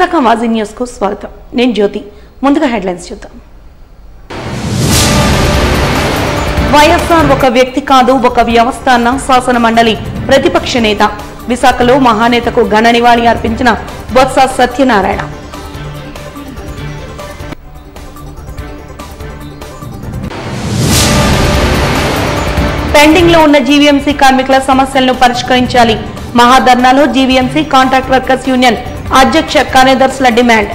విశాఖ మాజీ న్యూస్ కు స్వాగతం నేను జ్యోతి ముందుగా హెడ్లైన్స్ చూద్దాం వైఎస్ఆర్ ఒక వ్యక్తి కాదు ఒక వ్యవస్థ అన్న శాసన మండలి ప్రతిపక్ష నేత విశాఖలో మహానేతకు ఘన నివాళి అర్పించిన బొత్స సత్యనారాయణ పెండింగ్ లో ఉన్న జీవీఎంసీ కార్మికుల సమస్యలను పరిష్కరించాలి మహాధర్నాలో జీవీఎంసీ కాంట్రాక్ట్ వర్కర్స్ యూనియన్ అధ్యక్ష కార్యదర్శుల డిమాండ్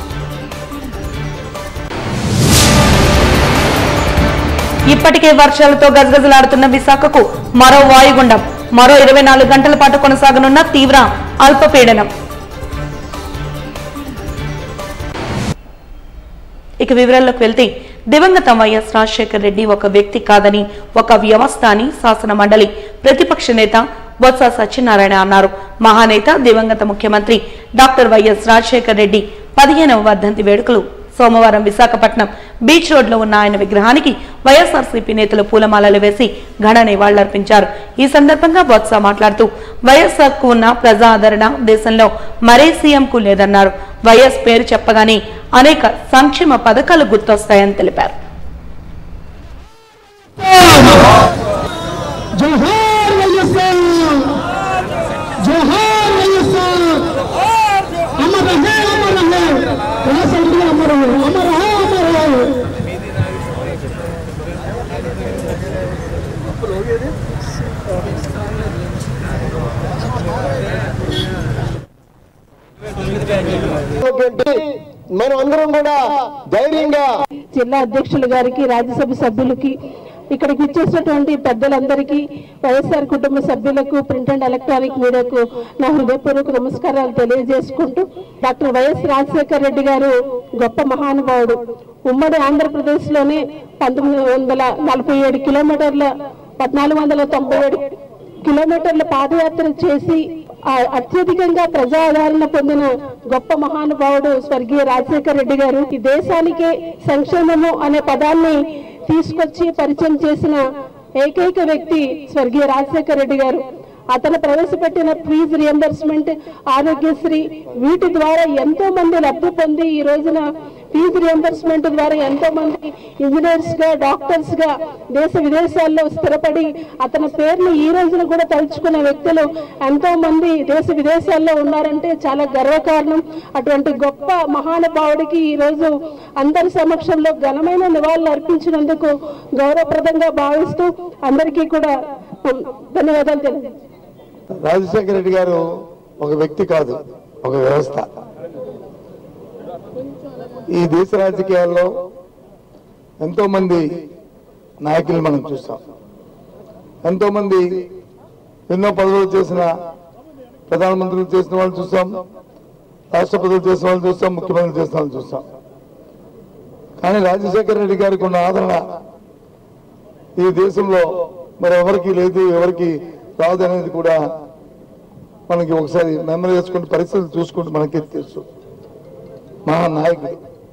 ఇప్పటికే వర్షాలతో గజగజలాడుతున్న విశాఖకు మరో వాయుగుండం మరో ఇరవై నాలుగు గంటల పాటు కొనసాగనున్న తీవ్ర అల్పపీడనం ఇక వివరాల్లోకి వెళ్తే దివంగత వైఎస్ రాజశేఖర్ రెడ్డి ఒక వ్యక్తి కాదని ఒక వ్యవస్థ అని శాసన మండలి ప్రతిపక్ష నేత బొత్స సత్యనారాయణ అన్నారు మహానేత దివంగత ముఖ్యమంత్రి డాక్టర్ వైఎస్ రాజశేఖర్ రెడ్డి పదిహేనవ వర్ధంతి వేడుకలు సోమవారం విశాఖపట్నం బీచ్ రోడ్ లో ఉన్న ఆయన విగ్రహానికి వైఎస్ఆర్సీపీ నేతలు పూలమాలలు వేసి ఘన నివాళులర్పించారు ఈ సందర్భంగా బొత్స మాట్లాడుతూ వైఎస్ఆర్ కు ఉన్న ప్రజా ఆదరణ దేశంలో మరే సీఎం కు లేదన్నారు వైఎస్ పేరు చెప్పగానే అనేక సంక్షేమ పథకాలు గుర్తొస్తాయని తెలిపారు జోహార్ వైఎస్ఆర్ జోహార్ వైఎస్ఆర్ అమర హే అమర హే రాసండి అమర హే అమర హే అమర హే మనం అందరం కూడా ధైర్యంగా జిల్లా అధ్యక్షులు గారికి రాజ్యసభ సభ్యులకి ఇక్కడికి ఇచ్చేసినటువంటి పెద్దలందరికీ వైఎస్ఆర్ కుటుంబ సభ్యులకు ప్రింట్ అండ్ ఎలక్ట్రానిక్ మీడియాకు నా హృదయపూర్వక నమస్కారాలు తెలియజేసుకుంటూ డాక్టర్ వైఎస్ రాజశేఖర రెడ్డి గారు గొప్ప మహానుభావుడు ఉమ్మడి ఆంధ్రప్రదేశ్ లోనే పంతొమ్మిది వందల నలభై ఏడు కిలోమీటర్ల పద్నాలుగు వందల తొంభై ఏడు కిలోమీటర్ల పాదయాత్ర చేసి ఆ అత్యధికంగా ప్రజా ఆదరణ పొందిన గొప్ప మహానుభావుడు స్వర్గీయ రాజశేఖర రెడ్డి గారు ఈ దేశానికే సంక్షేమము అనే పదాన్ని తీసుకొచ్చి పరిచయం చేసిన ఏకైక వ్యక్తి స్వర్గీయ రాజశేఖర రెడ్డి గారు అతను ప్రవేశపెట్టిన ఫీజు రియంబర్స్మెంట్ ఆరోగ్యశ్రీ వీటి ద్వారా ఎంతో మంది లబ్ధి పొంది ఈ రోజున ఫీజు రియంబర్స్మెంట్ ద్వారా ఎంతో మంది ఇంజనీర్స్ గా డాక్టర్స్ గా దేశ విదేశాల్లో స్థిరపడి అతని పేరుని ఈ రోజున కూడా తలుచుకునే వ్యక్తులు ఎంతో మంది దేశ విదేశాల్లో ఉన్నారంటే చాలా గర్వకారణం అటువంటి గొప్ప మహానుభావుడికి ఈ రోజు అందరి సమక్షంలో ఘనమైన నివాళులు అర్పించినందుకు గౌరవప్రదంగా భావిస్తూ అందరికీ కూడా ఉమ్, ధన్యవాదాలు తెలియజేస్తాను రాజశేఖర రెడ్డి గారు ఒక వ్యక్తి కాదు ఒక వ్యవస్థ ఈ దేశ రాజకీయాల్లో ఎంతో మంది నాయకులు మనం చూస్తాం ఎంతో మంది ఎన్నో పదవులు చేసిన ప్రధానమంత్రులు చేసిన వాళ్ళు చూస్తాం రాష్ట్రపతులు చేసిన వాళ్ళు చూస్తాం ముఖ్యమంత్రులు చేసిన వాళ్ళు చూస్తాం కానీ రాజశేఖర రెడ్డి గారికి ఉన్న ఆదరణ ఈ దేశంలో మరి ఎవరికి లేదు ఎవరికి రాదు అనేది కూడా మనకి ఒకసారి మెమరీ చేసుకుంటే పరిస్థితులు చూసుకుంటే మనకి తెలుసు మహా నాయకుడు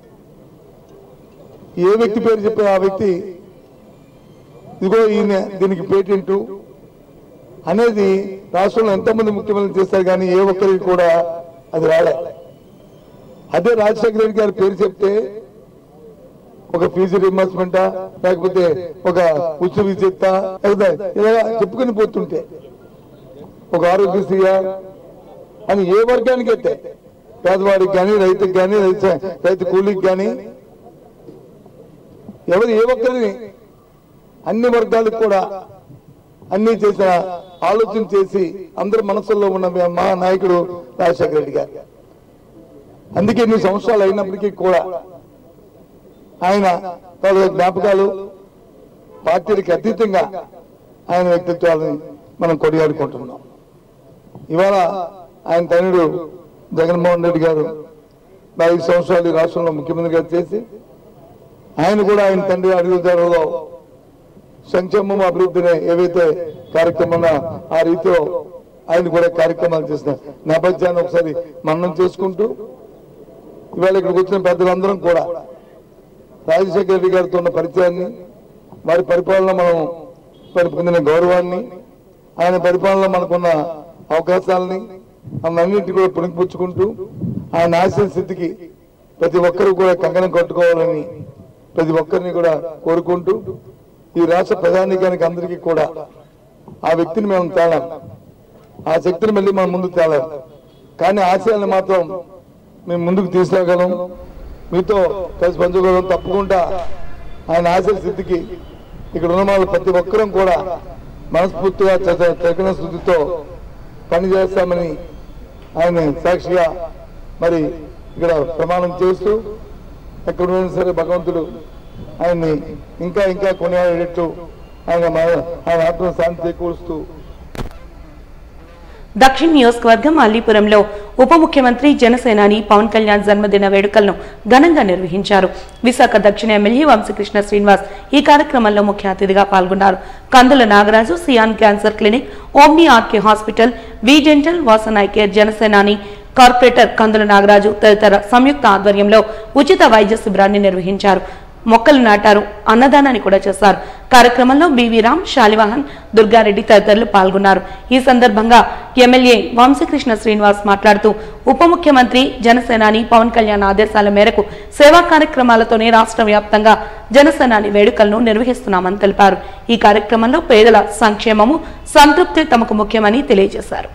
ఏ వ్యక్తి పేరు చెప్పే ఆ వ్యక్తి ఇదిగో ఈయన దీనికి పేటెంట్ అనేది రాష్ట్రంలో ఎంతమంది ముఖ్యమంత్రి చేస్తారు కానీ ఏ ఒక్కరికి కూడా అది రాలే అదే రాజశేఖర రెడ్డి గారి పేరు చెప్తే ఒక ఫీజు రియంబర్స్మెంటా లేకపోతే ఒక ఉచిత విద్యుత్తా లేకపోతే ఇలా చెప్పుకొని పోతుంటే ఒక ఆరోగ్యశ్రీయా అని ఏ వర్గానికి అయితే పేదవాడికి కానీ రైతుకి కానీ రైతు రైతు కూలీకి కానీ ఎవరు ఏ ఒక్కరిని అన్ని వర్గాలకు కూడా అన్ని చేసిన ఆలోచన చేసి అందరి మనసుల్లో ఉన్న మీ మా నాయకుడు రాజశేఖర రెడ్డి గారు అందుకే ఇన్ని సంవత్సరాలు అయినప్పటికీ కూడా ఆయన తాలూకా జ్ఞాపకాలు పార్టీలకు అతీతంగా ఆయన వ్యక్తిత్వాలని మనం కొడియాడుకుంటున్నాం ఇవాళ ఆయన తనుడు జగన్మోహన్ రెడ్డి గారు ఐదు సంవత్సరాలు ఈ రాష్ట్రంలో ముఖ్యమంత్రిగా చేసి ఆయన కూడా ఆయన తండ్రి అడుగుదారులో సంక్షేమం అభివృద్ధిని ఏవైతే కార్యక్రమం ఆ రీతిలో ఆయన కూడా కార్యక్రమాలు చేసిన నేపథ్యాన్ని ఒకసారి మననం చేసుకుంటూ ఇవాళ ఇక్కడికి వచ్చిన పెద్దలందరం కూడా రాజశేఖర రెడ్డి గారితో ఉన్న పరిచయాన్ని వారి పరిపాలన మనం వారి పొందిన గౌరవాన్ని ఆయన పరిపాలనలో మనకున్న అవకాశాలని అన్నింటి కూడా పుణికిపుచ్చుకుంటూ ఆయన ఆశయ స్థితికి ప్రతి ఒక్కరూ కూడా కంకణం కట్టుకోవాలని ప్రతి ఒక్కరిని కూడా కోరుకుంటూ ఈ రాష్ట్ర ప్రధానికానికి అందరికీ కూడా ఆ వ్యక్తిని మేము తేలాం ఆ శక్తిని మళ్ళీ మనం ముందుకు తేలాం కానీ ఆశయాన్ని మాత్రం మేము ముందుకు తీసుకురాగలం మీతో కలిసి పంచుకోగలం తప్పకుండా ఆయన ఆశయ స్థితికి ఇక్కడ ఉన్న వాళ్ళు ప్రతి ఒక్కరం కూడా మనస్ఫూర్తిగా చ- చక్కన స్థుతితో పనిచేస్తామని ఆయన సాక్షిగా మరి ఇక్కడ ప్రమాణం చేస్తూ ఎక్కడ ఉన్నా సరే భగవంతుడు ఆయన్ని ఇంకా ఇంకా కొనియాడేటట్టు ఆయన మన- ఆయన ఆత్మ శాంతి చేకూరుస్తూ దక్షిణ నియోజకవర్గం అల్లీపురంలో ఉప ముఖ్యమంత్రి జనసేనాని పవన్ కళ్యాణ్ జన్మదిన వేడుకలను ఘనంగా నిర్వహించారు విశాఖ దక్షిణ ఎమ్మెల్యే వంశకృష్ణ శ్రీనివాస్ ఈ కార్యక్రమంలో ముఖ్య అతిథిగా పాల్గొన్నారు కందుల నాగరాజు సియాన్ cancer clinic Omni RK hospital V dental Vasan eye care జనసేనాని కార్పొరేటర్ కందుల నాగరాజు తదితర సంయుక్త ఆధ్వర్యంలో ఉచిత వైద్య శిబిరాన్ని నిర్వహించారు మొక్కలు నాటారు అన్నదానాన్ని కూడా చేశారు కార్యక్రమంలో బివి రామ్ శాలివాహన్ దుర్గారెడ్డి తదితరులు పాల్గొన్నారు ఈ సందర్భంగా ఎమ్మెల్యే వంశీకృష్ణ శ్రీనివాస్ మాట్లాడుతూ ఉప ముఖ్యమంత్రి జనసేనాని పవన్ కళ్యాణ్ ఆదేశాల మేరకు సేవా కార్యక్రమాలతోనే రాష్ట్ర వ్యాప్తంగా జనసేనాని వేడుకలను నిర్వహిస్తున్నామని తెలిపారు ఈ కార్యక్రమంలో పేదల సంక్షేమము సంతృప్తి తమకు ముఖ్యమని తెలియజేశారు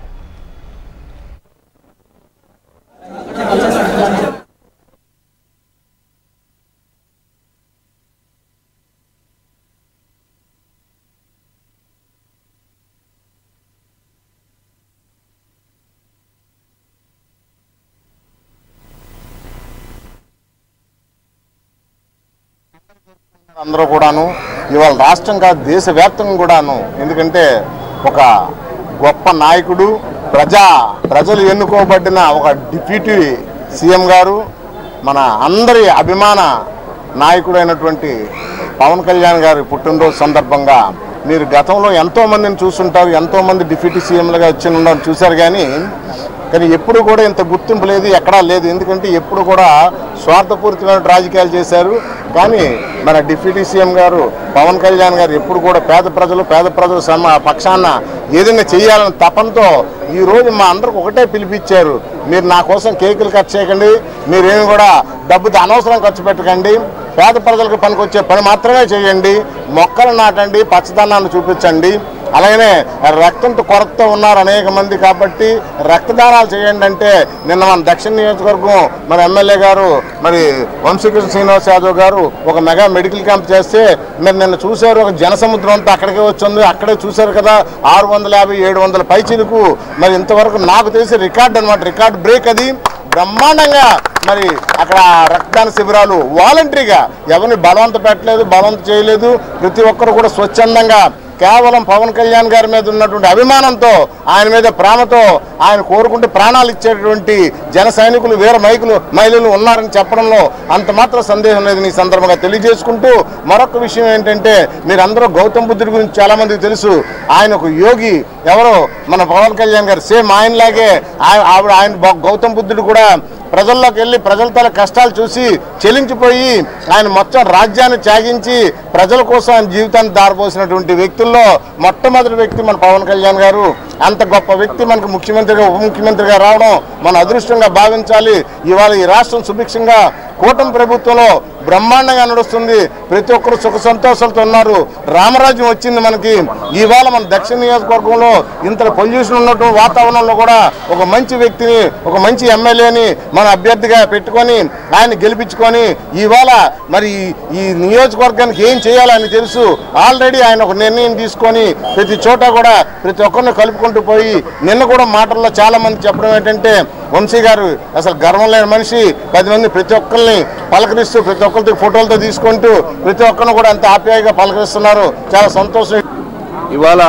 అందరూ కూడాను ఇవాళ రాష్ట్రం కాదు దేశవ్యాప్తంగా కూడాను ఎందుకంటే ఒక గొప్ప నాయకుడు ప్రజా ప్రజలు ఎన్నుకోబడిన ఒక డిప్యూటీ సీఎం గారు మన అందరి అభిమాన నాయకుడైనటువంటి పవన్ కళ్యాణ్ గారి పుట్టినరోజు సందర్భంగా మీరు గతంలో ఎంతో మందిని చూస్తుంటారు ఎంతో మంది డిప్యూటీ సీఎంలుగా వచ్చి ఉండడం చూశారు కానీ కానీ ఎప్పుడు కూడా ఇంత గుర్తింపు లేదు ఎక్కడా లేదు ఎందుకంటే ఎప్పుడు కూడా స్వార్థపూరితమైన రాజకీయాలు చేశారు కానీ మన డిప్యూటీ సీఎం గారు పవన్ కళ్యాణ్ గారు ఎప్పుడు కూడా పేద ప్రజలు పేద ప్రజలు సమ పక్షాన ఏదైనా చేయాలని తపంతో ఈ రోజు మా అందరికి ఒకటే పిలిపించారు మీరు నా కోసం కేకులు ఖర్చు చేయకండి మీరేమి కూడా డబ్బుతో అనవసరం ఖర్చు పెట్టకండి పేద ప్రజలకు పనికొచ్చే పని మాత్రమే చేయండి మొక్కలు నాటండి పచ్చదనాన్ని చూపించండి అలాగనే రక్తంతో కొరతతో ఉన్నారు అనేక మంది కాబట్టి రక్తదానాలు చేయండి అంటే నిన్న మన దక్షిణ నియోజకవర్గం మన ఎమ్మెల్యే గారు మరి వంశీకృష్ణ శ్రీనివాస్ యాదవ్ గారు ఒక మెగా మెడికల్ క్యాంప్ చేస్తే మీరు నిన్న చూశారు ఒక జనసముద్రం అంతా అక్కడికే వచ్చింది అక్కడే చూశారు కదా ఆరు వందల యాభై ఏడు వందల పైచీలకు మరి ఇంతవరకు నాకు తెలిసి రికార్డ్ అనమాట రికార్డ్ బ్రేక్ అది బ్రహ్మాండంగా మరి అక్కడ రక్తదాన శిబిరాలు వాలంటరీగా ఎవరిని బలవంత పెట్టలేదు బలవంత చేయలేదు ప్రతి ఒక్కరు కూడా స్వచ్ఛందంగా కేవలం పవన్ కళ్యాణ్ గారి మీద ఉన్నటువంటి అభిమానంతో ఆయన మీద ప్రేమతో ఆయన కోరుకుంటే ప్రాణాలు ఇచ్చేటువంటి జన సైనికులు వీర మైకులు మహిళలు ఉన్నారని చెప్పడంలో అంత మాత్రం సందేహం లేదు ఈ సందర్భంగా తెలియజేసుకుంటూ మరొక విషయం ఏంటంటే మీరందరూ గౌతమ్ బుద్ధుడి గురించి చాలా మందికి తెలుసు ఆయన ఒక యోగి ఎవరో మన పవన్ కళ్యాణ్ గారు సేమ్ ఆయనలాగే ఆయన ఆవిడ ఆయన బ- గౌతమ్ బుద్ధుడు కూడా ప్రజల్లోకి వెళ్ళి ప్రజల తల కష్టాలు చూసి చెలించిపోయి ఆయన మొత్తం రాజ్యాన్ని త్యాగించి ప్రజల కోసం ఆయన జీవితాన్ని దారిపోసినటువంటి వ్యక్తుల్లో మొట్టమొదటి వ్యక్తి మన పవన్ కళ్యాణ్ గారు అంత గొప్ప వ్యక్తి మనకు ముఖ్యమంత్రిగా ఉప ముఖ్యమంత్రిగా రావడం మన అదృష్టంగా భావించాలి ఇవాళ ఈ రాష్ట్రం సుభిక్షంగా కూటమి ప్రభుత్వంలో బ్రహ్మాండంగా నడుస్తుంది ప్రతి ఒక్కరు సుఖ సంతోషాలతో ఉన్నారు రామరాజ్యం వచ్చింది మనకి ఇవాళ మన దక్షిణ నియోజకవర్గంలో ఇంత పొల్యూషన్ ఉన్నటువంటి వాతావరణంలో కూడా ఒక మంచి వ్యక్తిని ఒక మంచి ఎమ్మెల్యేని మన అభ్యర్థిగా పెట్టుకొని ఆయన గెలిపించుకొని ఇవాళ మరి ఈ- ఈ నియోజకవర్గానికి ఏం చేయాలని తెలుసు ఆల్రెడీ ఆయన ఒక నిర్ణయం తీసుకొని ప్రతి చోట కూడా ప్రతి ఒక్కరిని కలుపుకుంటూ పోయి నిన్న కూడా మాటల్లో చాలా మంది చెప్పడం ఏంటంటే వంశీ గారు అసలు గర్వం లేని మనిషి పది మంది ప్రతి ఒక్కరిని పలకరిస్తూ ప్రతి ఒక్కరితో ఫోటోలతో తీసుకుంటూ ప్రతి ఒక్కరిని కూడా అంత ఆప్యాయంగా పలకరిస్తున్నారు చాలా సంతోషం ఇవాళ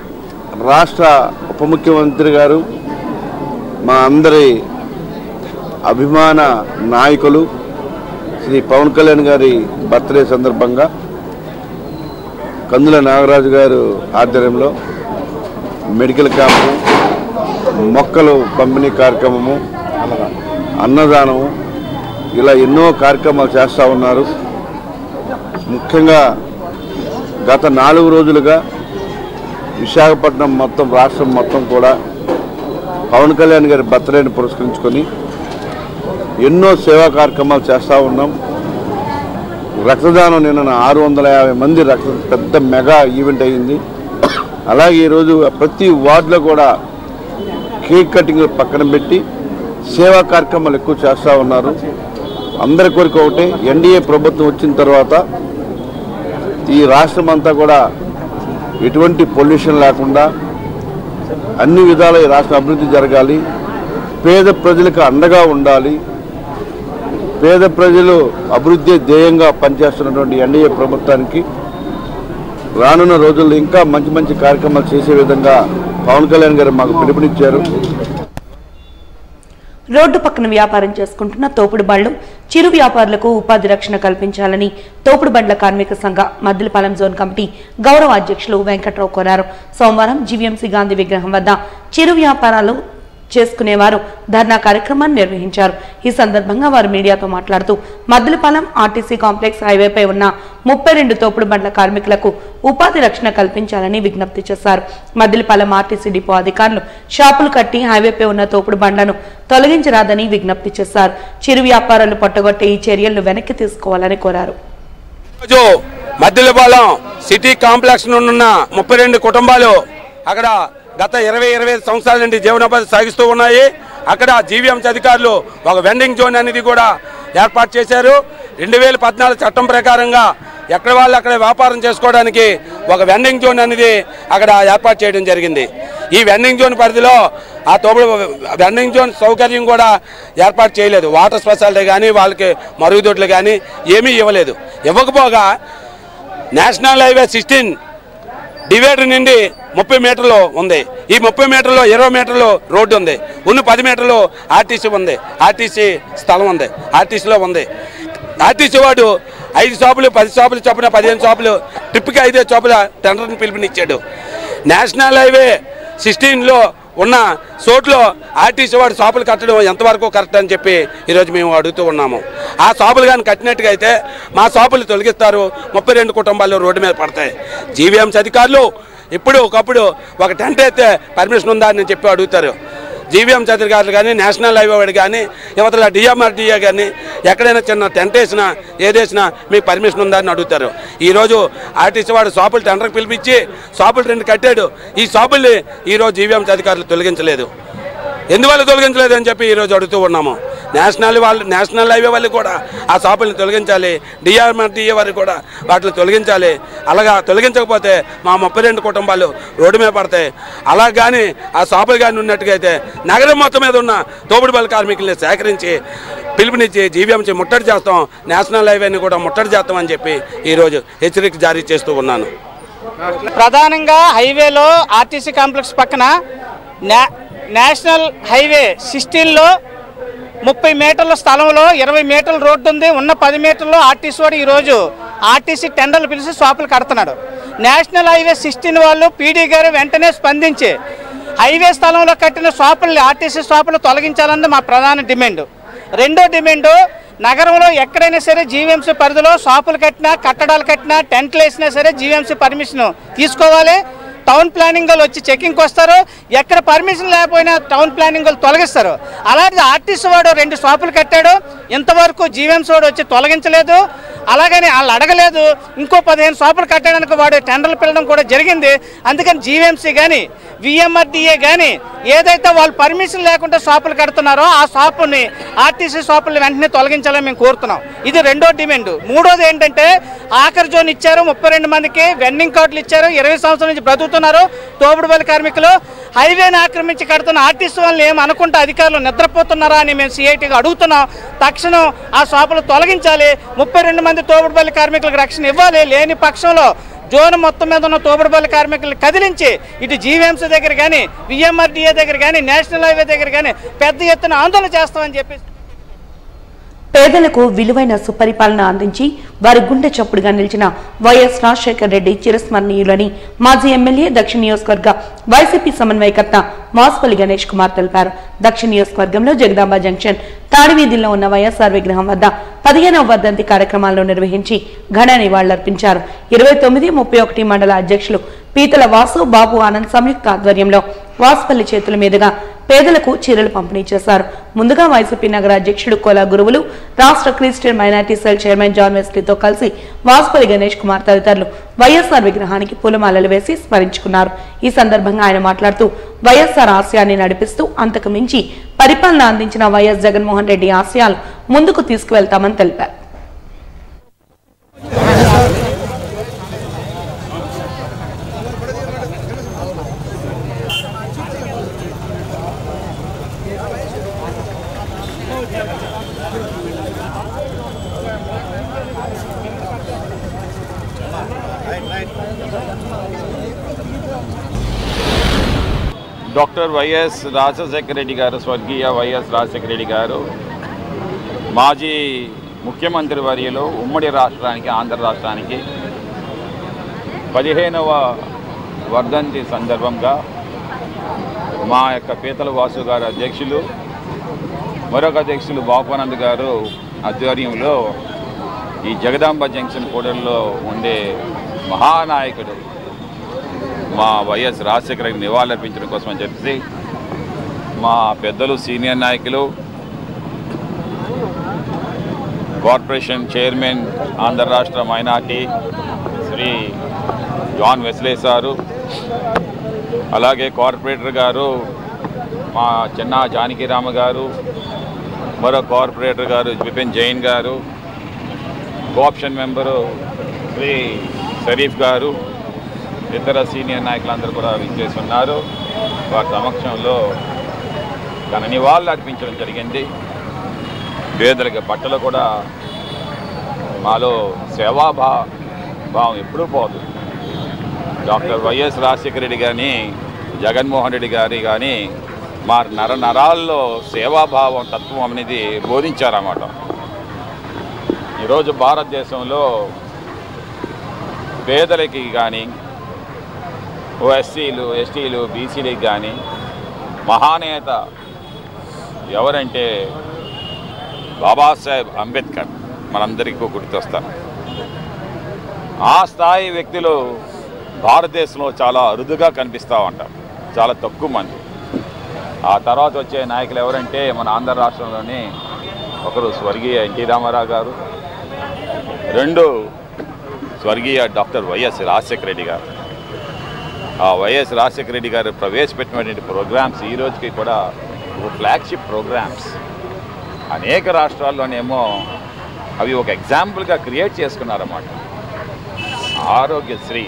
రాష్ట్ర ఉప ముఖ్యమంత్రి గారు మా అందరి అభిమాన నాయకులు శ్రీ పవన్ కళ్యాణ్ గారి బర్త్డే సందర్భంగా కందుల నాగరాజు గారు ఆధ్వర్యంలో మెడికల్ క్యాంపు మొక్కలు పంపిణీ కార్యక్రమము అన్నదానము ఇలా ఎన్నో కార్యక్రమాలు చేస్తూ ఉన్నారు ముఖ్యంగా గత నాలుగు రోజులుగా విశాఖపట్నం మొత్తం రాష్ట్రం మొత్తం కూడా పవన్ కళ్యాణ్ గారి బర్త్డేని పురస్కరించుకొని ఎన్నో సేవా కార్యక్రమాలు చేస్తూ ఉన్నాం రక్తదానం నిన్న ఆరు వందల యాభై మంది రక్త పెద్ద మెగా ఈవెంట్ అయ్యింది అలాగే ఈరోజు ప్రతి వార్డులో కూడా కేక్ కటింగ్ పక్కన పెట్టి సేవా కార్యక్రమాలు ఎక్కువ చేస్తూ ఉన్నారు అందరి కోరిక ఒకటే ఎన్డీఏ ప్రభుత్వం వచ్చిన తర్వాత ఈ రాష్ట్రం అంతా కూడా ఎటువంటి పొల్యూషన్ లేకుండా అన్ని విధాల ఈ రాష్ట్ర అభివృద్ధి జరగాలి పేద ప్రజలకు అండగా ఉండాలి పేద ప్రజలు అభివృద్ధి ధ్యేయంగా పనిచేస్తున్నటువంటి ఎన్డీఏ ప్రభుత్వానికి రానున్న రోజుల్లో ఇంకా మంచి మంచి కార్యక్రమాలు చేసే విధంగా పవన్ కళ్యాణ్ గారు మాకు పిలుపునిచ్చారు రోడ్డు పక్కన వ్యాపారం చేసుకుంటున్న తోపుడు బళ్లు చిరు వ్యాపారులకు ఉపాధి రక్షణ కల్పించాలని తోపుడు బండ్ల కార్మిక సంఘ మద్దిలపాలెం జోన్ కమిటీ గౌరవ అధ్యక్షులు వెంకట్రావు కోరారు సోమవారం జీవీఎంసీ గాంధీ విగ్రహం వద్ద చిరు వ్యాపారాలు చేసుకునేవారు ధర్నా కార్యక్రమాన్ని నిర్వహించారు ఈ సందర్భంగా వారు మీడియాతో మాట్లాడుతూ మద్దిలపాలెం ఆర్టీసీ కాంప్లెక్స్ హైవేపై ఉన్న ముప్పై రెండు తోపుడు బండ్ల కార్మికులకు ఉపాధి రక్షణ కల్పించాలని విజ్ఞప్తి చేశారు మద్దిలపాలెం ఆర్టీసీ డిపో అధికారులు షాపులు కట్టి హైవేపై ఉన్న తోపుడు బండ్లను తొలగించరాదని విజ్ఞప్తి చేశారు చిరు వ్యాపారాలు పట్టగొట్టే ఈ చర్యలను వెనక్కి తీసుకోవాలని కోరారు రోజు మద్దిలపాలెం సిటీ కాంప్లెక్స్ నుండున్న ముప్పై రెండు కుటుంబాలు అక్కడ గత ఇరవై ఇరవై ఐదు సంవత్సరాల నుండి జీవనోపాధి సాగిస్తూ ఉన్నాయి అక్కడ జీవీఎంసీ అధికారులు ఒక వెండింగ్ జోన్ అనేది కూడా ఏర్పాటు చేశారు రెండు వేల పద్నాలుగు చట్టం ప్రకారంగా ఎక్కడ వాళ్ళు అక్కడ వ్యాపారం చేసుకోవడానికి ఒక వెండింగ్ జోన్ అనేది అక్కడ ఏర్పాటు చేయడం జరిగింది ఈ వెండింగ్ జోన్ పరిధిలో ఆ తోపుడు వెండింగ్ జోన్ సౌకర్యం కూడా ఏర్పాటు చేయలేదు వాటర్ స్పెషాలిటీ కానీ వాళ్ళకి మరుగుదొడ్లు కానీ ఏమీ ఇవ్వలేదు ఇవ్వకపోగా నేషనల్ హైవే సిక్స్టీన్ డివైడర్ నుండి ముప్పై మీటర్లు ఉంది ఈ ముప్పై మీటర్లో ఇరవై మీటర్లు రోడ్డు ఉంది ఉన్న పది మీటర్లు ఆర్టీసీ ఉంది ఆర్టీసీ స్థలం ఉంది ఆర్టీసీలో ఉంది ఆర్టీసీ వాడు ఐదు షాపులు పది షాపులు చొప్పున పదిహేను షాపులు ట్రిప్కి ఐదే షాపుల టెండర్ని పిలుపునిచ్చాడు నేషనల్ హైవే సిక్స్టీన్లో ఉన్న చోట్లో ఆర్టీసీ వాడు షాపులు కట్టడం ఎంతవరకు కరెక్ట్ అని చెప్పి ఈరోజు మేము అడుగుతూ ఉన్నాము ఆ షాపులు కానీ కట్టినట్టుగా అయితే మా షాపులు తొలగిస్తారు ముప్పై రెండు కుటుంబాలు రోడ్డు మీద పడతాయి జీవీఎంసీ అధికారులు ఇప్పుడు ఒకప్పుడు ఒక టెంట్ అయితే పర్మిషన్ ఉందా అని చెప్పి అడుగుతారు జీవీఎం అధికారులు కానీ నేషనల్ హైవే వాడు కానీ యువతల డిఎంఆర్డీఏ కానీ ఎక్కడైనా చిన్న టెంట్ వేసినా ఏదేసినా మీకు పర్మిషన్ ఉందా అని అడుగుతారు ఈరోజు ఆర్టీసీ వాడు షాపులు టెండర్కి పిలిపించి షాపులు రెండు కట్టాడు ఈ షాపుల్ని ఈరోజు జీవీఎం అధికారులు తొలగించలేదు ఎందువల్ల తొలగించలేదు అని చెప్పి ఈరోజు అడుగుతూ ఉన్నాము నేషనల్ వాళ్ళు నేషనల్ హైవే వాళ్ళు కూడా ఆ షాపుల్ని తొలగించాలి డిఆర్ఎంఆర్డీఏ వారు కూడా వాటిని తొలగించాలి అలాగా తొలగించకపోతే మా ముప్పై రెండు కుటుంబాలు రోడ్డు మీద పడతాయి అలా కానీ ఆ షాపులు కానీ ఉన్నట్టుగా అయితే నగరం మొత్తం మీద ఉన్న తోపుడు బల కార్మికుల్ని సేకరించి పిలుపునిచ్చి జీవీఎంసీ ముట్టడి చేస్తాం నేషనల్ హైవేని కూడా ముట్టడి చేస్తామని చెప్పి ఈరోజు హెచ్చరిక జారీ చేస్తూ ఉన్నాను ప్రధానంగా హైవేలో ఆర్టీసీ కాంప్లెక్స్ పక్కన నా నేషనల్ హైవే సిక్స్టీన్లో ముప్పై మీటర్ల స్థలంలో ఇరవై మీటర్ల రోడ్డు ఉంది ఉన్న పది మీటర్లో ఆర్టీసీ వాడు ఈరోజు ఆర్టీసీ టెండర్లు పిలిచి షాపులు కడుతున్నాడు నేషనల్ హైవే సిక్స్టీన్ వాళ్ళు పీడీ గారు వెంటనే స్పందించి హైవే స్థలంలో కట్టిన షాపుల్ని ఆర్టీసీ షాపులు తొలగించాలన్నది మా ప్రధాన డిమాండ్ రెండో డిమాండు నగరంలో ఎక్కడైనా సరే జీవీఎంసీ పరిధిలో షాపులు కట్టినా కట్టడాలు కట్టినా టెంట్లు వేసినా సరే జీవీఎంసీ పర్మిషన్ తీసుకోవాలి టౌన్ ప్లానింగ్ వాళ్ళు వచ్చి చెకింగ్కి వస్తారు ఎక్కడ పర్మిషన్ లేకపోయినా టౌన్ ప్లానింగ్ వాళ్ళు తొలగిస్తారు అలాగే ఆర్టీసీ వాడు రెండు షాపులు కట్టాడు ఇంతవరకు జీవీఎంసీ వాడు వచ్చి తొలగించలేదు అలాగని వాళ్ళు అడగలేదు ఇంకో పదిహేను షాపులు కట్టడానికి వాడు టెండర్లు పిల్లడం కూడా జరిగింది అందుకని జీవీఎంసీ కానీ విఎంఆర్డిఏ కానీ ఏదైతే వాళ్ళు పర్మిషన్ లేకుండా షాపులు కడుతున్నారో ఆ షాపుని ఆర్టీసీ షాపుల్ని వెంటనే తొలగించాలని మేము కోరుతున్నాం ఇది రెండో డిమాండ్ మూడోది ఏంటంటే ఆఖరి జోన్ ఇచ్చారు ముప్పై రెండు మందికి వెండింగ్ కార్డులు ఇచ్చారు ఇరవై సంవత్సరాల నుంచి బ్రతుకుతున్నారు తోపుడుబలి కార్మికులు హైవేని ఆక్రమించి కడుతున్న ఆర్టీసీ వాళ్ళని ఏం అనుకుంటే అధికారులు నిద్రపోతున్నారా అని మేము సిఐటిగా అడుగుతున్నాం తక్షణం ఆ షాపులు తొలగించాలి ముప్పై రెండు మంది తోపుడుబలి కార్మికులకు రక్షణ ఇవ్వాలి లేని పక్షంలో జోన్ మొత్తం మీద ఉన్న తోపుడుబల్లి కార్మికులను కదిలించి ఇటు జీవీఎంసీ దగ్గర కానీ విఎంఆర్డీఏ దగ్గర కానీ నేషనల్ హైవే దగ్గర కానీ పెద్ద ఎత్తున ఆందోళన చేస్తామని చెప్పి పేదలకు విలువైన సుపరిపాలన అందించి వారి గుండె చప్పుడుగా నిలిచిన వైఎస్ రాజశేఖర్ రెడ్డి చిరస్మరణీయులని మాజీ ఎమ్మెల్యే దక్షిణ నియోజకవర్గ వైసీపీ సమన్వయకర్త మాస్పల్లి గణేష్ కుమార్ తెలిపారు దక్షిణ నియోజకవర్గంలో జగదాంబ జంక్షన్ తాడివీధిలో ఉన్న వైఎస్ఆర్ విగ్రహం వద్ద పదిహేనవ వర్ధంతి కార్యక్రమాలను నిర్వహించి ఘన నివాళులర్పించారు ఇరవై తొమ్మిది ముప్పై ఒకటి మండల అధ్యక్షులు పీతల వాసు బాబు ఆనంద్ సంయుక్త ఆధ్వర్యంలో వాసుపల్లి చేతుల మీదుగా పేదలకు చీరలు పంపిణీ చేశారు ముందుగా వైసీపీ నగర అధ్యక్షుడు కోలా గురువులు రాష్ట్ర Christian minority cell chairman John వెస్లీతో కలిసి వాసుపల్లి గణేష్ కుమార్ తదితరులు వైఎస్ఆర్ విగ్రహానికి పూలమాలలు వేసి స్మరించుకున్నారు ఈ సందర్భంగా ఆయన మాట్లాడుతూ వైఎస్ఆర్ ఆశయాన్ని నడిపిస్తూ అంతకు మించి పరిపాలన అందించిన వైఎస్ జగన్మోహన్ రెడ్డి ఆశయాలు ముందుకు తీసుకువెళ్తామని తెలిపారు డాక్టర్ వైఎస్ రాజశేఖర రెడ్డి గారు స్వర్గీయ వైఎస్ రాజశేఖర రెడ్డి గారు మాజీ ముఖ్యమంత్రి వర్యులు ఉమ్మడి రాష్ట్రానికి ఆంధ్ర రాష్ట్రానికి పదిహేనవ వర్ధంతి సందర్భంగా మా యొక్క పీతల వాసు గారు అధ్యక్షులు మరొక అధ్యక్షులు బాపానంద్ గారు ఆధ్వర్యంలో ఈ జగదాంబ జంక్షన్ కూడల్లో ఉండే మహానాయకుడు మా వైఎస్ రాజశేఖర రెడ్డికి నివాళులర్పించడం కోసం అని చెప్పి మా పెద్దలు సీనియర్ నాయకులు కార్పొరేషన్ చైర్మన్ ఆంధ్ర రాష్ట్ర minority Shri John Wesley sir అలాగే కార్పొరేటర్ గారు మా చిన్న జానకిరామ గారు మరో కార్పొరేటర్ గారు బిపిన్ జైన్ గారు కోఆప్షన్ మెంబరు శ్రీ షరీఫ్ గారు ఇతర సీనియర్ నాయకులందరూ కూడా విచ్చేసి ఉన్నారు వారి సమక్షంలో ఘన నివాళులు అర్పించడం జరిగింది పేదలకి బట్టలు కూడా మాలో సేవాభా భావం ఎప్పుడూ పోదు డాక్టర్ వైఎస్ రాజశేఖర రెడ్డి గారిని జగన్మోహన్ రెడ్డి గారి కానీ మా నర నరాల్లో సేవాభావం తత్వం అనేది బోధించారన్నమాట ఈరోజు భారతదేశంలో పేదలకి కానీ ఓ ఎస్సీలు ఎస్టీలు బీసీలకు కానీ మహానేత ఎవరంటే బాబాసాహెబ్ అంబేద్కర్ మనందరికీ గుర్తొస్తారు ఆ స్థాయి వ్యక్తులు భారతదేశంలో చాలా అరుదుగా కనిపిస్తూ ఉంటారు చాలా తక్కువ మంది ఆ తర్వాత వచ్చే నాయకులు ఎవరంటే మన ఆంధ్ర రాష్ట్రంలోని ఒకరు స్వర్గీయ ఎన్టీ రామారావు గారు రెండు స్వర్గీయ డాక్టర్ వైఎస్ రాజశేఖర రెడ్డి గారు ఆ వైఎస్ రాజశేఖర రెడ్డి గారు ప్రవేశపెట్టినటువంటి ప్రోగ్రామ్స్ ఈ రోజుకి కూడా ఫ్లాగ్షిప్ ప్రోగ్రామ్స్ అనేక రాష్ట్రాల్లోనేమో అవి ఒక ఎగ్జాంపుల్గా క్రియేట్ చేసుకున్నారన్నమాట ఆరోగ్యశ్రీ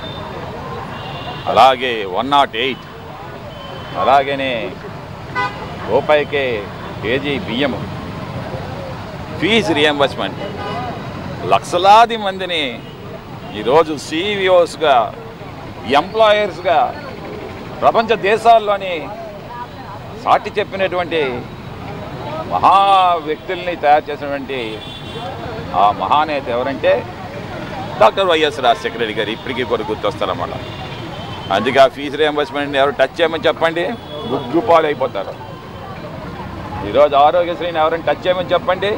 అలాగే వన్ నాట్ ఎయిట్ అలాగనే రూపాయికే కేజీ బియ్యము ఫీజు రియంబర్స్మెంట్ లక్షలాది మందిని ఈరోజు సిఇఓస్గా ఎంప్లాయర్స్గా ప్రపంచ దేశాల్లోని సాటి చెప్పినటువంటి మహా వ్యక్తుల్ని తయారు చేసినటువంటి ఆ మహానేత ఎవరంటే డాక్టర్ వైఎస్ రాజశేఖర రెడ్డి గారు ఇప్పటికీ కూడా గుర్తొస్తారన్నమాట అందుకే ఆ ఫీజు రియంబర్స్మెంట్ ఎవరు టచ్ చేయమని చెప్పండి గుగ్గుపాలు అయిపోతారు ఈరోజు ఆరోగ్యశ్రీని ఎవరైనా టచ్ చేయమని చెప్పండి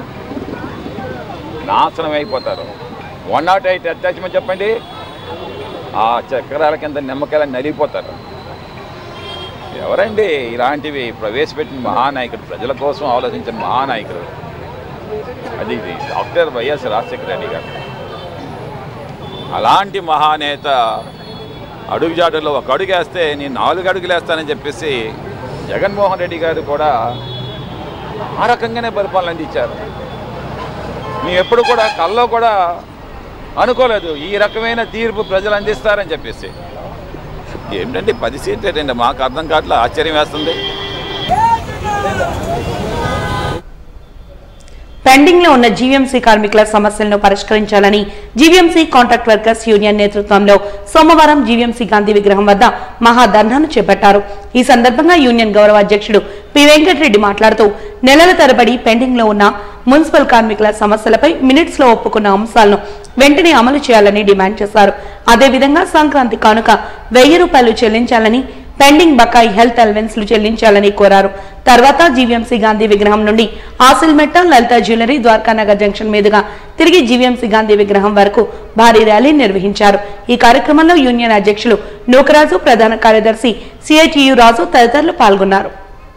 నాశనం అయిపోతారు వన్ నాట్ ఎయిట్ టచ్ చేయమని చెప్పండి ఆ చక్రాల కింద నిమ్మకాయలు నలిగిపోతారు ఎవరండి ఇలాంటివి ప్రవేశపెట్టిన మహానాయకుడు ప్రజల కోసం ఆలోచించిన మహానాయకుడు అది ఇది డాక్టర్ వైఎస్ రాజశేఖర రెడ్డి గారు అలాంటి మహానేత అడుగుజాడలో ఒక అడుగు వేస్తే నేను నాలుగు అడుగులు వేస్తానని చెప్పేసి జగన్మోహన్ రెడ్డి గారు కూడా ఆ రకంగానే పరిపాలన అందించారు మేము ఎప్పుడు కూడా కల్లో కూడా అనుకోలేదు ఈ రకమైన తీర్పు ప్రజలు అందిస్తారని చెప్పేసి ఏమిటండి పది సీట్లు ఏంటండి మాకు అర్థం కావట్లే ఆశ్చర్యం వేస్తుంది పెండింగ్ లో ఉన్న జీవీఎంసీ కార్మికుల సమస్యలను పరిష్కరించాలని జీవీఎంసీ కాంట్రాక్ట్ వర్కర్స్ యూనియన్ నేతృత్వంలో సోమవారం జీవీఎంసీ గాంధీ విగ్రహం వద్ద మహాధర్నాను చేపట్టారు ఈ సందర్భంగా యూనియన్ గౌరవ అధ్యక్షుడు పి వెంకటరెడ్డి మాట్లాడుతూ నెలల తరబడి పెండింగ్ లో ఉన్న మున్సిపల్ కార్మికుల సమస్యలపై మినిట్స్ లో ఒప్పుకున్న అంశాలను వెంటనే అమలు చేయాలని డిమాండ్ చేశారు అదేవిధంగా సంక్రాంతి కానుక వెయ్యి రూపాయలు చెల్లించాలని పెండింగ్ బకాయి హెల్త్ అలవెన్స్లు చెల్లించాలని కోరారు తర్వాత జీవీఎంసీ గాంధీ విగ్రహం నుండి ఆసిల్మెట్ట లలిత జ్యువెలరీ ద్వారకానగర్ జంక్షన్ మీదుగా తిరిగి జీవీఎంసీ గాంధీ విగ్రహం వరకు భారీ ర్యాలీ నిర్వహించారు ఈ కార్యక్రమంలో యూనియన్ అధ్యక్షులు నూకరాజు ప్రధాన కార్యదర్శి సిఐటియు రాజు తదితరులు పాల్గొన్నారు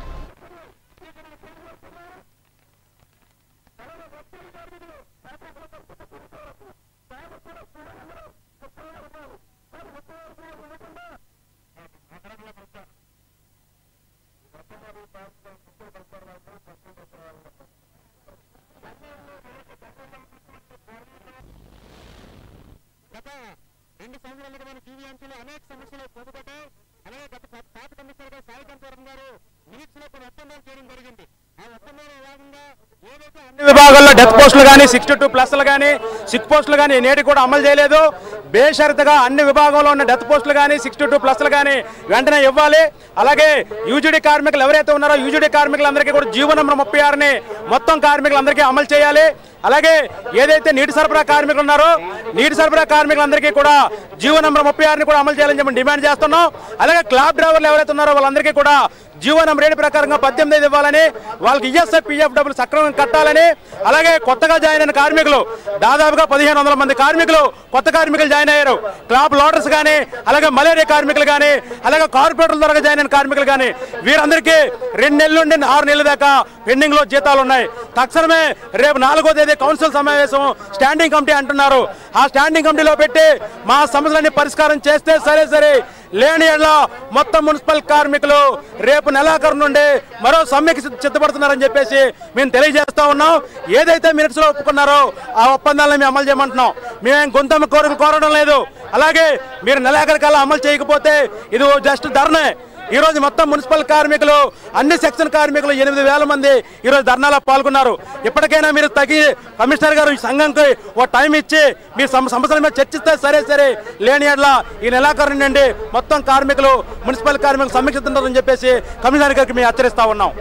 గత రెండు సంవత్సరాలుగా మన జీవీఎంసీలో అనేక సమస్యలు పొందుపడ్డాయి అలాగే గత పా- పాత కమిషనర్ గారు సాయి గంటవరం గారు మినిట్స్ లో కొన్ని ఒప్పందాలు చేయడం జరిగింది ఆ ఒప్పందంలో భాగంగా ఏదైతే అన్ని విభాగాల్లో డెత్ పోస్టులు కానీ సిక్స్టీ టూ ప్లస్లు కానీ సిక్ పోస్టులు కానీ నేటి కూడా అమలు చేయలేదు బేషరతుగా అన్ని విభాగంలో ఉన్న డెత్ పోస్టులు కానీ సిక్స్టీ టూ ప్లస్లు కానీ వెంటనే ఇవ్వాలి అలాగే యూజీడీ కార్మికులు ఎవరైతే ఉన్నారో యూజీడీ కార్మికులందరికీ కూడా జీవో నెంబర్ ముప్పై ఆరుని మొత్తం కార్మికులందరికీ అమలు చేయాలి అలాగే ఏదైతే నీటి సరఫరా కార్మికులు ఉన్నారో నీటి సరఫరా కార్మికులందరికీ కూడా జీవో నెంబర్ ముప్పై ఆరుని కూడా అమలు చేయాలని చెప్పి డిమాండ్ చేస్తున్నాం అలాగే క్లాబ్ డ్రైవర్లు ఎవరైతే ఉన్నారో వాళ్ళందరికీ కూడా జీవో నెంబర్ ఏడు ప్రకారంగా పద్దెనిమిది ఐదు ఇవ్వాలని వాళ్ళకి ఈఎస్ఐ పిఎఫ్ డబ్బులు సక్రమంగా కట్టాలని అలాగే కొత్తగా జాయిన్ అయిన కార్మికులు దాదాపుగా పదిహేను వందల మంది కార్మికులు కొత్త కార్మికులు జాయిన్ అయ్యారు క్లాబ్ లోడర్స్ కానీ అలాగే మలేరియా కార్మికులు కానీ అలాగే కార్పొరేటర్ల ద్వారా జాయిన్ అయిన కార్మికులు కానీ వీరందరికీ రెండు నెలల నుండి ఆరు నెలల దాకా పెండింగ్ లో జీతాలు ఉన్నాయి తక్షణమే రేపు నాలుగో తేదీ కౌన్సిల్ సమావేశం స్టాండింగ్ కమిటీ అంటున్నారు ఆ స్టాండింగ్ కమిటీలో పెట్టి మా సమస్యలన్నీ పరిష్కారం చేస్తే సరే సరే లేని ఎడల మొత్తం మున్సిపల్ కార్మికులు రేపు నెలాఖరు నుండి మరో సమ్మెకి సిద్ధ- సిద్ధపడుతున్నారని చెప్పేసి మేము తెలియజేస్తా ఉన్నాం ఏదైతే మినిట్స్ లో ఒప్పుకున్నారో ఆ ఒప్పందాలను మేము అమలు చేయమంటున్నాం మేము గొంతమ్మ కోరిక కోరడం లేదు అలాగే మీరు నెలాఖరు కల్లా అమలు చేయకపోతే ఇది జస్ట్ ధర్నే ఈ రోజు మొత్తం మున్సిపల్ కార్మికులు అన్ని సెక్షన్ కార్మికులు ఎనిమిది వేల మంది ఈ రోజు ధర్నాలో పాల్గొన్నారు ఇప్పటికైనా మీరు తగి కమిషనర్ గారు ఈ సంఘంకి ఓ టైం ఇచ్చి మీ సమ- సమస్యల మీద చర్చిస్తే సరే సరే లేని ఎడ్ల ఈ నెలాఖరు నుండి మొత్తం కార్మికులు మున్సిపల్ కార్మికులు సమీక్షిస్తుంటారని చెప్పేసి కమిషనర్ గారికి మేము హెచ్చరిస్తా ఉన్నాం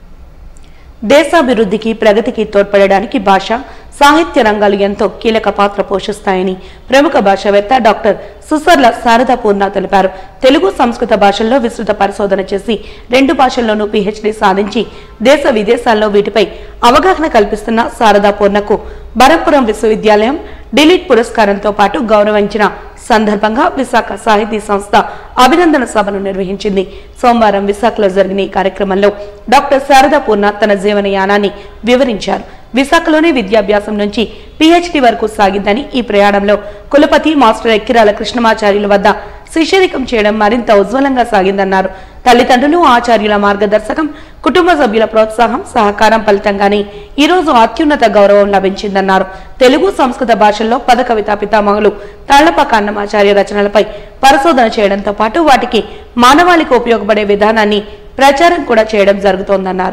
దేశాభివృద్ధికి ప్రగతికి తోడ్పడడానికి భాష సాహిత్య రంగాలు ఎంతో కీలక పాత్ర పోషిస్తాయని ప్రముఖ భాషావేత్త డాక్టర్ సుసర్ల శారదా పూర్ణ తెలిపారు తెలుగు సంస్కృత భాషల్లో విస్తృత పరిశోధన చేసి రెండు భాషల్లోనూ పీహెచ్డీ సాధించి దేశ విదేశాల్లో వీటిపై అవగాహన కల్పిస్తున్న శారదా పూర్ణకు బరంపురం విశ్వవిద్యాలయం డిలీట్ పురస్కారంతో పాటు గౌరవించిన సందర్భంగా విశాఖ సాహితీ సంస్థ అభినందన సభను నిర్వహించింది సోమవారం విశాఖలో జరిగిన ఈ కార్యక్రమంలో డాక్టర్ శారదా పూర్ణ తన జీవనయానాన్ని వివరించారు విశాఖలోనే విద్యాభ్యాసం నుంచి పీహెచ్డీ వరకు సాగిందని ఈ ప్రయాణంలో కులపతి మాస్టర్ ఎక్కిరాల కృష్ణమాచార్యుల వద్ద శిష్యరికం చేయడం మరింత ఉజ్వలంగా సాగిందన్నారు తల్లిదండ్రులు ఆచార్యుల మార్గదర్శకం కుటుంబ సభ్యుల ప్రోత్సాహం సహకారం ఫలితంగానే ఈ రోజు అత్యున్నత గౌరవం లభించిందన్నారు తెలుగు సంస్కృత భాషల్లో పద కవితా పితామహులు తాళ్లపాక అన్నమాచార్య రచనలపై పరిశోధన చేయడంతో పాటు వాటికి మానవాళికి ఉపయోగపడే విధానాన్ని ప్రచారం కూడా చేయడం జరుగుతోందన్నారు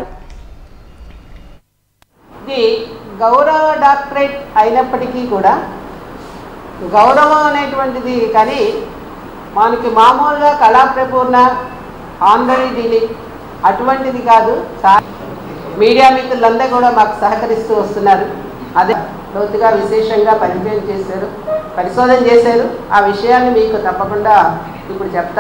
ఇది గౌరవ డాక్టరేట్ అయినప్పటికీ కూడా గౌరవం అనేటువంటిది కానీ మనకి మామూలుగా కళాప్రపూర్ణ ఆంధ్రీ డిలి అటువంటిది కాదు చా- మీడియా మిత్రులందరూ కూడా మాకు సహకరిస్తూ వస్తున్నారు అదే లోతుగా విశేషంగా పరిచయం చేశారు పరిశోధన చేశారు ఆ విషయాన్ని మీకు తప్పకుండా ఇప్పుడు చెప్తా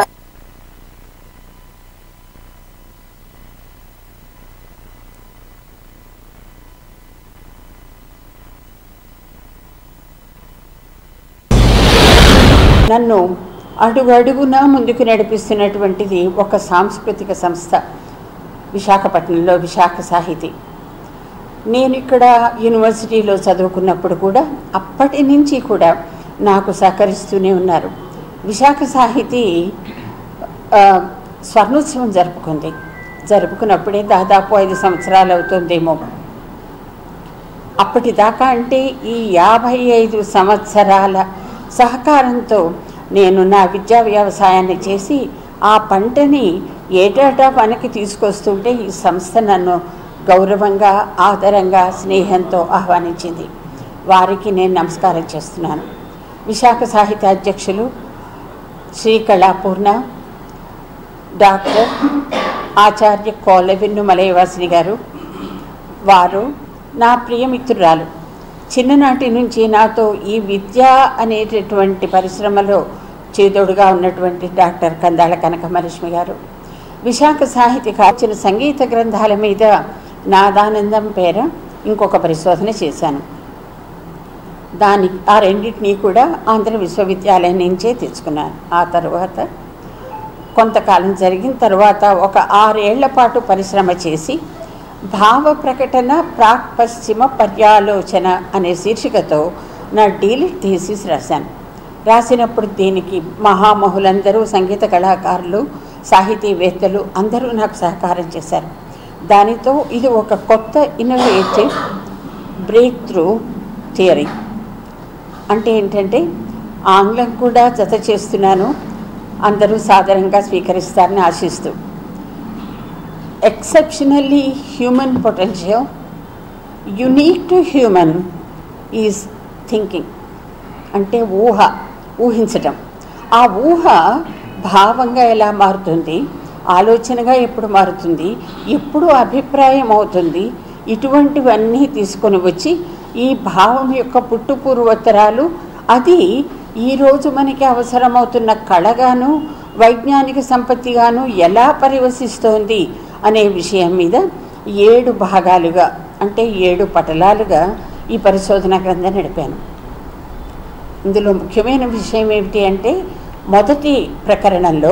నన్ను అడుగు అడుగునా ముందుకు నడిపిస్తున్నటువంటిది ఒక సాంస్కృతిక సంస్థ విశాఖపట్నంలో విశాఖ సాహితీ నేను ఇక్కడ యూనివర్సిటీలో చదువుకున్నప్పుడు కూడా అప్పటి నుంచి కూడా నాకు సహకరిస్తూనే ఉన్నారు విశాఖ సాహితీ ఆ, స్వర్ణోత్సవం జరుపుకుంది జరుపుకున్నప్పుడే దాదాపు ఐదు సంవత్సరాలు అవుతుందేమో అప్పటిదాకా అంటే ఈ యాభై ఐదు సంవత్సరాల సహకారంతో నేను నా విద్యా వ్యవసాయాన్ని చేసి ఆ పంటని ఏటాటా పనికి తీసుకొస్తుంటే ఈ సంస్థ నన్ను గౌరవంగా ఆదరంగా స్నేహంతో ఆహ్వానించింది వారికి నేను నమస్కారం చేస్తున్నాను విశాఖ సాహిత్య అధ్యక్షులు శ్రీ కళాపూర్ణ డాక్టర్ ఆచార్య కోలవిన్ను మలయవాసిని గారు వారు నా ప్రియమిత్రురాలు చిన్ననాటి నుంచి నాతో ఈ విద్య అనేటటువంటి పరిశ్రమలో చేదోడుగా ఉన్నటువంటి డాక్టర్ కందాళ కనకమలక్ష్మి గారు విశాఖ సాహిత్య కాచిన సంగీత గ్రంథాల మీద నాదానందం పేర ఇంకొక పరిశోధన చేశాను దాని ఆ రెండింటినీ కూడా ఆంధ్ర విశ్వవిద్యాలయం నుంచే తెచ్చుకున్నాను ఆ తర్వాత కొంతకాలం జరిగిన తర్వాత ఒక ఆరేళ్ల పాటు పరిశ్రమ చేసి భావ ప్రకటన ప్రాక్ పశ్చిమ పర్యాలోచన అనే శీర్షికతో నా డీలిట్ థీసిస్ రాశాను రాసినప్పుడు దీనికి మహామహులందరూ సంగీత కళాకారులు సాహితీవేత్తలు అందరూ నాకు సహకారం చేశారు దానితో ఇది ఒక కొత్త ఇన్నోవేటివ్ బ్రేక్ త్రూ థియరీ అంటే ఏంటంటే ఆంగ్లం కూడా జత చేస్తున్నాను అందరూ సాధారణంగా స్వీకరిస్తారని ఆశిస్తూ exceptionally human potential unique to human is thinking అంటే ఊహ ఊహించటం ఆ ఊహ భావంగా ఎలా మారుతుంది ఆలోచనగా ఎప్పుడు మారుతుంది ఎప్పుడు అభిప్రాయం అవుతుంది ఇటువంటివన్నీ తీసుకొని వచ్చి ఈ భావం యొక్క పుట్టుపూర్వోత్తరాలు అది ఈరోజు మనకి అవసరమవుతున్న కళగాను వైజ్ఞానిక సంపత్తిగాను ఎలా పరివసిస్తోంది అనే విషయం మీద ఏడు భాగాలుగా అంటే ఏడు పటలాలుగా ఈ పరిశోధన గ్రంథం నడిపాను ఇందులో ముఖ్యమైన విషయం ఏమిటి అంటే మొదటి ప్రకరణంలో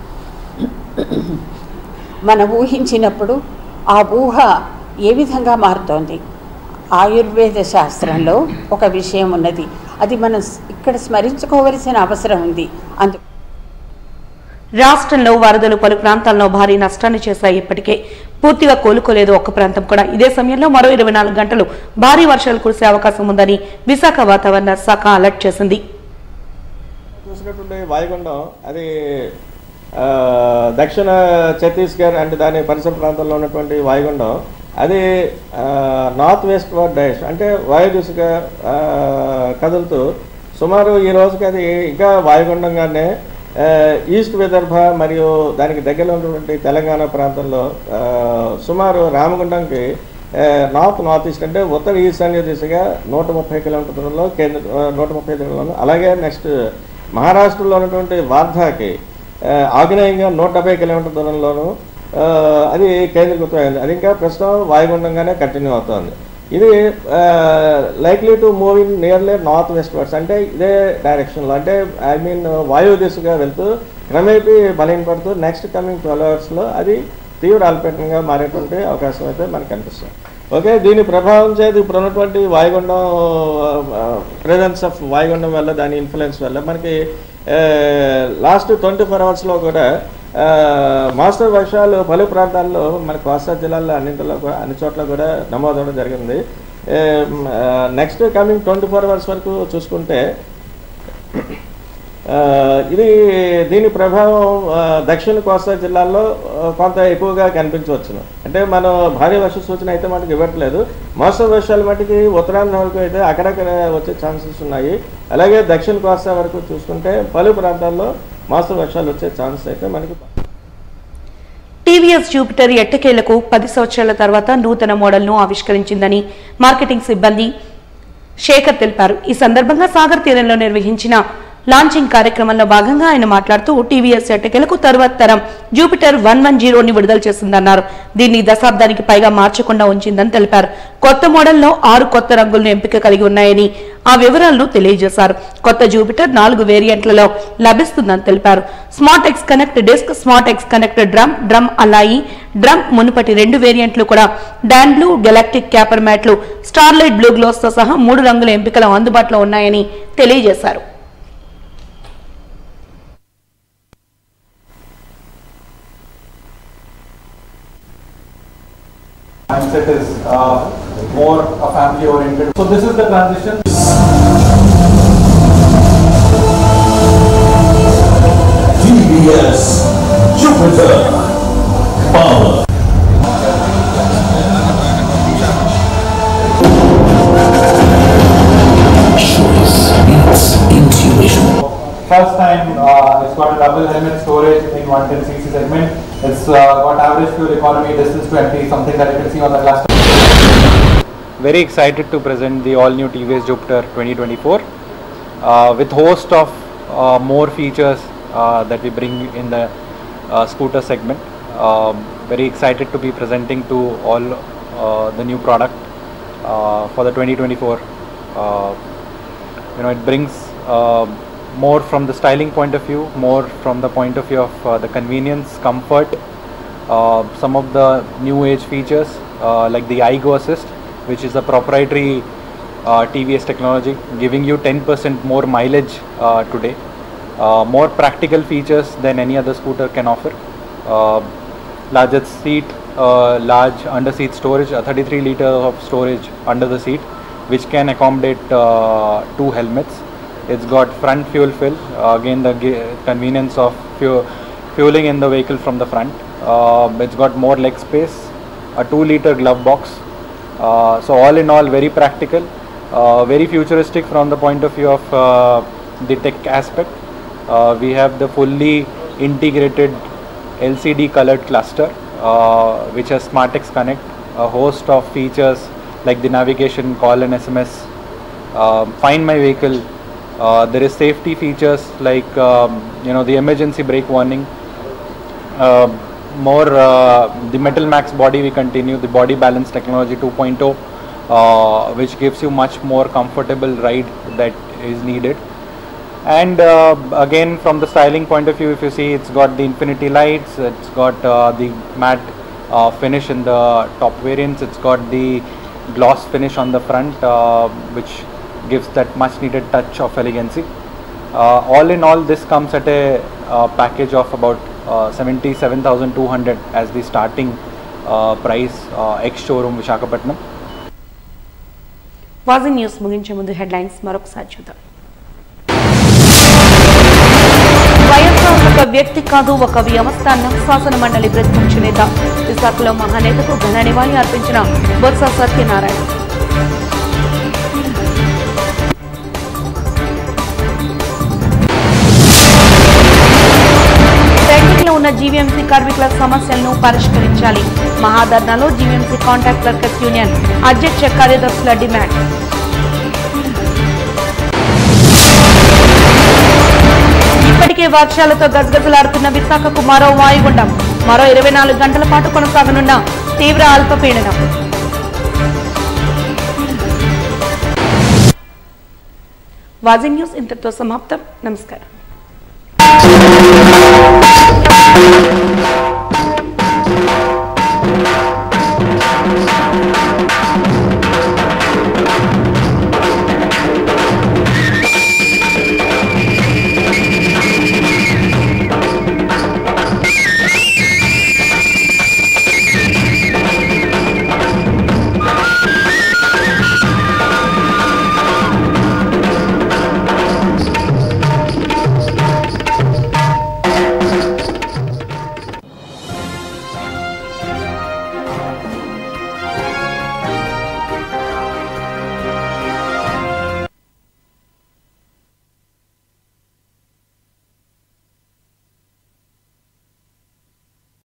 మనం ఊహించినప్పుడు ఆ ఊహ ఏ విధంగా మారుతోంది ఆయుర్వేద శాస్త్రంలో ఒక విషయం ఉన్నది అది మనం ఇక్కడ స్మరించుకోవలసిన అవసరం ఉంది అందు రాష్ట్రంలో వరదలు పలు ప్రాంతాల్లో భారీ నష్టాన్ని చేశాయి ఇప్పటికే పూర్తిగా కోలుకోలేదు ఒక్క ప్రాంతం కూడా ఇదే సమయంలో మరో ఇరవై నాలుగు గంటలు భారీ వర్షాలు కురిసే అవకాశం ఉందని విశాఖ వాతావరణ శాఖ అలర్ట్ చేసింది చూసినటువంటి వాయుగుండం అది ఆ, దక్షిణ ఛత్తీస్గఢ్ అండ్ దాని పరిసర ప్రాంతాల్లో ఉన్నటువంటి వాయుగుండం అది ఆ, నార్త్ వెస్ట్ వర్డ్ డైరెక్షన్ అంటే వాయు దిశగా ఆ, కదులుతూ సుమారు ఈ రోజుకి అది ఇంకా వాయుగుండంగానే ఆ, ఈస్ట్ విదర్భ మరియు దానికి దగ్గరలో ఉన్నటువంటి తెలంగాణ ప్రాంతంలో ఆ, సుమారు రామగుండంకి ఆ, నార్త్ నార్త్ ఈస్ట్ అంటే ఉత్తర ఈశాన్య దిశగా నూట ముప్పై కిలోమీటర్ దూరంలో కేంద్ర ఆ, నూట ముప్పై దూరంలో అలాగే నెక్స్ట్ మహారాష్ట్రలో ఉన్నటువంటి వార్ధాకి ఆ, ఆగ్నేయంగా నూట డెబ్బై కిలోమీటర్ దూరంలోను ఆ, అది కేంద్రీకృతమైంది అది ఇంకా ప్రస్తుతం వాయుగుండంగానే కంటిన్యూ అవుతోంది ఇది likely to move in nearly north westwards అంటే ఇదే డైరెక్షన్లో అంటే ఐ మీన్ వాయు దిశగా వెళ్తూ క్రమేపీ బలహీనపడుతూ నెక్స్ట్ కమింగ్ ట్వెల్వ్ అవర్స్లో అది తీవ్ర అల్పీడనంగా మారేటువంటి అవకాశం అయితే మనకు కనిపిస్తుంది ఓకే దీని ప్రభావం చేతి ఇప్పుడు ఉన్నటువంటి వాయుగుండం ప్రెజెన్స్ ఆఫ్ వాయుగుండం వల్ల దాని ఇన్ఫ్లుయెన్స్ వల్ల మనకి లాస్ట్ ట్వంటీ ఫోర్ అవర్స్లో కూడా ఆ, మాస్టర్ వర్షాలు పలు ప్రాంతాల్లో మన కోస్తా జిల్లాల్లో అన్నింటిలో కూడా అన్ని చోట్ల కూడా నమోదవడం జరిగింది next coming twenty four hours వరకు చూసుకుంటే ఆ, ఇది దీని ప్రభావం ఆ, దక్షిణ కోస్తా జిల్లాల్లో ఆ, కొంత ఎక్కువగా కనిపించవచ్చును అంటే మనం భారీ వర్ష సూచన అయితే మనకి ఇవ్వట్లేదు మోస్తరు వర్షాలు మటుకి ఉత్తరాంధ్ర వరకు అయితే అక్కడక్కడ వచ్చే ఛాన్సెస్ ఉన్నాయి అలాగే దక్షిణ కోస్తా వరకు చూసుకుంటే పలు ప్రాంతాల్లో మోస్తరు వర్షాలు వచ్చే ఛాన్సెస్ అయితే మనకి టీవీఎస్ జూపిటర్ ఎట్టకేలకు పది సంవత్సరాల తర్వాత నూతన మోడల్ను ఆవిష్కరించిందని మార్కెటింగ్ సిబ్బంది శేఖర్ తెలిపారు ఈ సందర్భంగా సాగర్ తీరంలో నిర్వహించిన లాంచింగ్ కార్యక్రమంలో భాగంగా ఆయన మాట్లాడుతూ టీవీఎస్ ఎట్టకేలకు తరువాత తరం జూపిటర్ వన్ వన్ జీరోని విడుదల చేసిందన్నారు దీన్ని దశాబ్దానికి పైగా మార్చకుండా ఉంచిందని తెలిపారు కొత్త మోడల్లో ఆరు కొత్త రంగులను ఎంపిక కలిగి ఉన్నాయని ఆ వివరాలను తెలియజేశారు కొత్త జూపిటర్ నాలుగు వేరియంట్లలో లభిస్తుందని తెలిపారు smart X connect disc smart X connect drum drum alloy drum మునుపటి రెండు వేరియంట్లు కూడా డాన్ బ్లూ గెలాక్టిక్ క్యాపర్ మ్యాట్లు స్టార్లైట్ బ్లూ గ్లోస్ తో సహా మూడు రంగుల ఎంపికలు అందుబాటులో ఉన్నాయని తెలియజేశారు mindset is uh, more a family oriented. So this is the transition. TBS Jupiter Power. Choice meets intuition. First time uh, it's got a double helmet storage in 110cc segment. It's uh, got average fuel economy, distance to empty, something that you can see on the cluster. very excited to present the all new TVS Jupiter 2024 uh, with host of uh, more features uh, that we bring in the uh, scooter segment. Um, very excited to be presenting to all uh, the new product uh, for the 2024. Uh, you know, it brings uh, more from the styling point of view, more from the point of view of uh, the convenience, comfort, uh, some of the new age features uh, like the iGo Assist, which is a proprietary uh, TVS technology, giving you 10% more mileage uh, today. Uh, more practical features than any other scooter can offer. Uh, larger seat, uh, large under seat storage, a 33 liter of storage under the seat, which can accommodate uh, two helmets. It's got front fuel fill, uh, again the ge- convenience of fuel, fueling in the vehicle from the front. Uh, it's got more leg space, a 2 liter glove box. Uh, so all in all, very practical, uh, very futuristic from the point of view of uh, the tech aspect. Uh, we have the fully integrated LCD colored cluster, uh, which has SmartX Connect, a host of features like the navigation, call and SMS, um, find my vehicle. Uh, there is safety features like um, you know the emergency brake warning. Uh, more uh, the Metal Max body we continue the body balance technology 2.0, uh, which gives you much more comfortable ride that is needed. And uh, again, from the styling point of view, if you see, it's got the infinity lights, it's got uh, the matte uh, finish in the top variants, it's got the gloss finish on the front, uh, which gives that much needed touch of elegancy. Uh, all in all, this comes at a uh, package of about uh, 77,200 as the starting uh, price uh, ex showroom Visakhapatnam. వాజీ news ముగించే ముందు headlines మరొకసారి చూద్దాం వైఎస్ఆర్ ఒక వ్యక్తి కాదు ఒక వ్యవస్థ అన్న శాసన మండలి ప్రతిపక్ష నేత విశాఖలో మహానేతకు ఘన నివాళి అర్పించిన బొత్స సత్యనారాయణ పెండింగ్లో ఉన్న జీవీఎంసీ కార్మికుల సమస్యలను పరిష్కరించాలి మహాధర్నాలో జీవీఎంసీ కాంట్రాక్ట్ వర్కర్స్ యూనియన్ అధ్యక్ష కార్యదర్శుల డిమాండ్ ఇప్పటికే వర్షాలతో గజగజలాడుతున్న విశాఖకు మరో వాయుగుండం మరో ఇరవై నాలుగు గంటల పాటు కొనసాగనున్న తీవ్ర అల్పపీడనం వాజీ న్యూస్ ఇంతటితో సమాప్తం నమస్కారం